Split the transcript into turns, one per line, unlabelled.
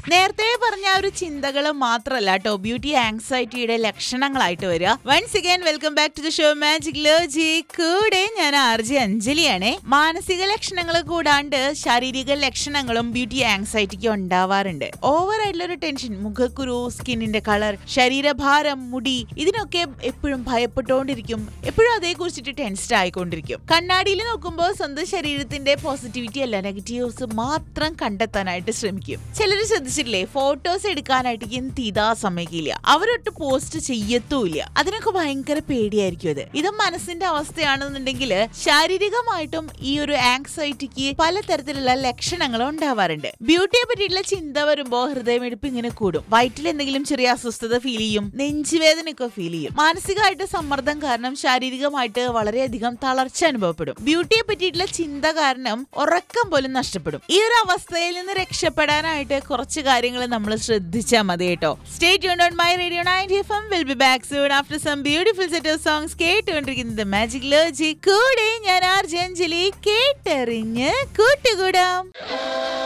നേരത്തെ പറഞ്ഞ ആ ഒരു ചിന്തകൾ മാത്രമല്ല കേട്ടോ ബ്യൂട്ടി ആങ്സൈറ്റിയുടെ ലക്ഷണങ്ങളായിട്ട് വരിക once again welcome back to the show magic ലോജി കൂടെ ഞാൻ ആർ ജെ അഞ്ജലിയാണ് മാനസിക ലക്ഷണങ്ങൾ കൂടാണ്ട് ശാരീരിക ലക്ഷണങ്ങളും ബ്യൂട്ടി ആങ്സൈറ്റിക്ക് ഉണ്ടാവാറുണ്ട് ഓവർ ആയിട്ടുള്ള ഒരു ടെൻഷൻ മുഖക്കുരു സ്കിന്നിന്റെ കളർ ശരീരഭാരം മുടി ഇതിനൊക്കെ എപ്പോഴും ഭയപ്പെട്ടുകൊണ്ടിരിക്കും എപ്പോഴും അതേ കുറിച്ചിട്ട് ടെൻസ്ഡ് ആയിക്കൊണ്ടിരിക്കും കണ്ണാടിയിൽ നോക്കുമ്പോൾ സ്വന്തം ശരീരത്തിന്റെ പോസിറ്റിവിറ്റി അല്ല നെഗറ്റീവ്സ് മാത്രം കണ്ടെത്താനായിട്ട് ശ്രമിക്കും ചിലർ ശ്രദ്ധിച്ചിട്ടില്ലേ ഫോട്ടോസ് എടുക്കാനായിട്ട് തീതാ സമ്മതിക്കില്ല അവരൊട്ട് പോസ്റ്റ് ചെയ്യത്തുമില്ല അതിനൊക്കെ ഭയങ്കര പേടിയായിരിക്കും അത് ഇത് മനസ്സിന്റെ അവസ്ഥയാണെന്നുണ്ടെങ്കിൽ ശാരീരികമായിട്ടും ഈ ഒരു ആങ്സൈറ്റിക്ക് പലതരത്തിലുള്ള ലക്ഷണങ്ങൾ ഉണ്ടാവാറുണ്ട് ബ്യൂട്ടിയെ പറ്റിയിട്ടുള്ള ചിന്ത വരുമ്പോൾ ഹൃദയമിടിപ്പ് ഇങ്ങനെ കൂടും വയറ്റിൽ എന്തെങ്കിലും ചെറിയ അസ്വസ്ഥത ഫീൽ ചെയ്യും നെഞ്ചുവേദനയൊക്കെ ഫീൽ ചെയ്യും മാനസികമായിട്ട് സമ്മർദ്ദം കാരണം ശാരീരികമായിട്ട് വളരെയധികം തളർച്ച അനുഭവപ്പെടും ബ്യൂട്ടിയെ പറ്റിയിട്ടുള്ള ചിന്ത കാരണം ഉറക്കം പോലും നഷ്ടപ്പെടും ഈ ഒരു അവസ്ഥയിൽ നിന്ന് രക്ഷപ്പെടാനായിട്ട് കുറച്ച് കാര്യങ്ങൾ നമ്മൾ ശ്രദ്ധിച്ചാൽ മതി കേട്ടോ stay tune on my radio ninety F M will be back soon after some beautiful set of songs കേട്ടുകൊണ്ടിരിക്കുന്നത് മാജിക് ലോജി കൂടെ ഞാൻ ആർ ജഞ്ജലി കേട്ടറിഞ്ഞ് കൂട്ടുകൂടാം